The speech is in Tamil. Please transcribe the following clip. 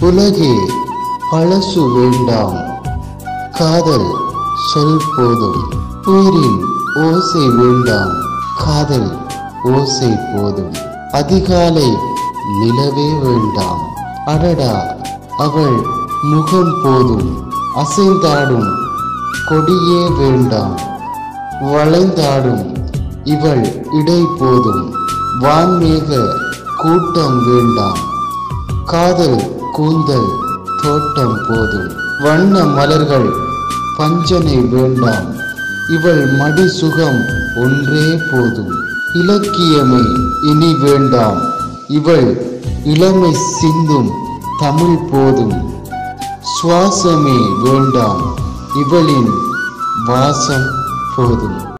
உலகே பழசு வேண்டாம் காதல் சொல் போதும் உயிரின் ஓசை வேண்டாம் காதல் ஓசை போதும் அதிகாலை நிலவே வேண்டாம் அடடா அவள் முகம் போதும் அசைந்தாடும் கொடியே வேண்டாம் வளைந்தாடும் இவள் இடை போதும் வான்மேக கூட்டம் வேண்டாம் காதல் கூந்தல் தோட்டம் போதும் வண்ண மலர்கள் பஞ்சனை வேண்டாம் இவள் மடி சுகம் ஒன்றே போதும் இலக்கியமே இனி வேண்டாம் இவள் இளமை சிந்தும் தமிழ் போதும் சுவாசமே வேண்டாம் இவளின் வாசம் போதும்